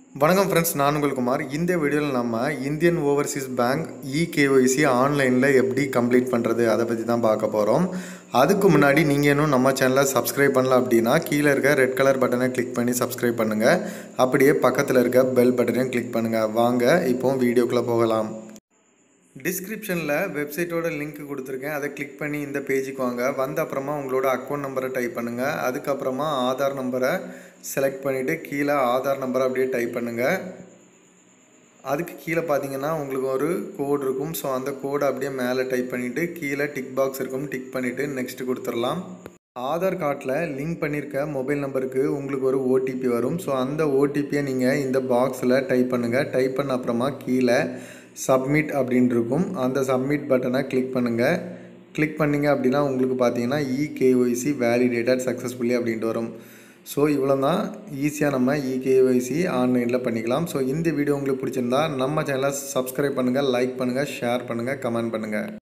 வணக்கம் ஃப்ரெண்ட்ஸ் நான் உங்கள் குமார் இந்த வீடியோவில் நம்ம இந்தியன் ஓவர்சீஸ் பேங்க் இகேஒய்சி ஆன்லைனில் எப்படி கம்ப்ளீட் பண்ணுறது அதை பற்றி தான் பார்க்க போகிறோம் அதுக்கு முன்னாடி நீங்கள் இன்னும் நம்ம சேனலை சப்ஸ்கிரைப் பண்ணல அப்படின்னா கீழே இருக்க ரெட் கலர் பட்டனை கிளிக் பண்ணி சப்ஸ்கிரைப் பண்ணுங்கள் அப்படியே பக்கத்தில் இருக்க பெல் பட்டனையும் கிளிக் பண்ணுங்கள் வாங்க இப்போ வீடியோக்குள்ளே போகலாம் டிஸ்கிரிப்ஷனில் வெப்சைட்டோட லிங்க் கொடுத்துருக்கேன் அதை கிளிக் பண்ணி இந்த பேஜுக்கு வாங்க வந்த அப்புறமா உங்களோட அக்கௌண்ட் நம்பரை டைப் பண்ணுங்கள் அதுக்கப்புறமா ஆதார் நம்பரை செலக்ட் பண்ணிவிட்டு கீழே ஆதார் நம்பரை அப்படியே டைப் பண்ணுங்கள் அதுக்கு கீழே பார்த்தீங்கன்னா உங்களுக்கு ஒரு கோடு இருக்கும் ஸோ அந்த கோடை அப்படியே மேலே டைப் பண்ணிவிட்டு கீழே டிக் பாக்ஸ் இருக்கும் டிக் பண்ணிவிட்டு நெக்ஸ்ட் கொடுத்துடலாம் ஆதார் கார்டில் லிங்க் பண்ணியிருக்க மொபைல் நம்பருக்கு உங்களுக்கு ஒரு ஓடிபி வரும் ஸோ அந்த ஓடிபியை நீங்கள் இந்த பாக்ஸில் டைப் பண்ணுங்கள் டைப் பண்ண அப்புறமா கீழே சப்மிட் அப்படின்னு இருக்கும் அந்த சப்மிட் பட்டனை கிளிக் பண்ணுங்கள் கிளிக் பண்ணிங்க அப்படின்னா உங்களுக்கு பார்த்தீங்கன்னா இகேஒய்சி வேலிடேட்டட் சக்ஸஸ்ஃபுல்லி அப்படின்ட்டு வரும் ஸோ இவ்வளோ தான் ஈஸியாக நம்ம இகேஒய்சி ஆன்லைனில் பண்ணிக்கலாம் ஸோ இந்த வீடியோ உங்களுக்கு பிடிச்சிருந்தா நம்ம சேனலை சப்ஸ்கிரைப் பண்ணுங்கள் லைக் பண்ணுங்கள் ஷேர் பண்ணுங்கள் கமெண்ட் பண்ணுங்கள்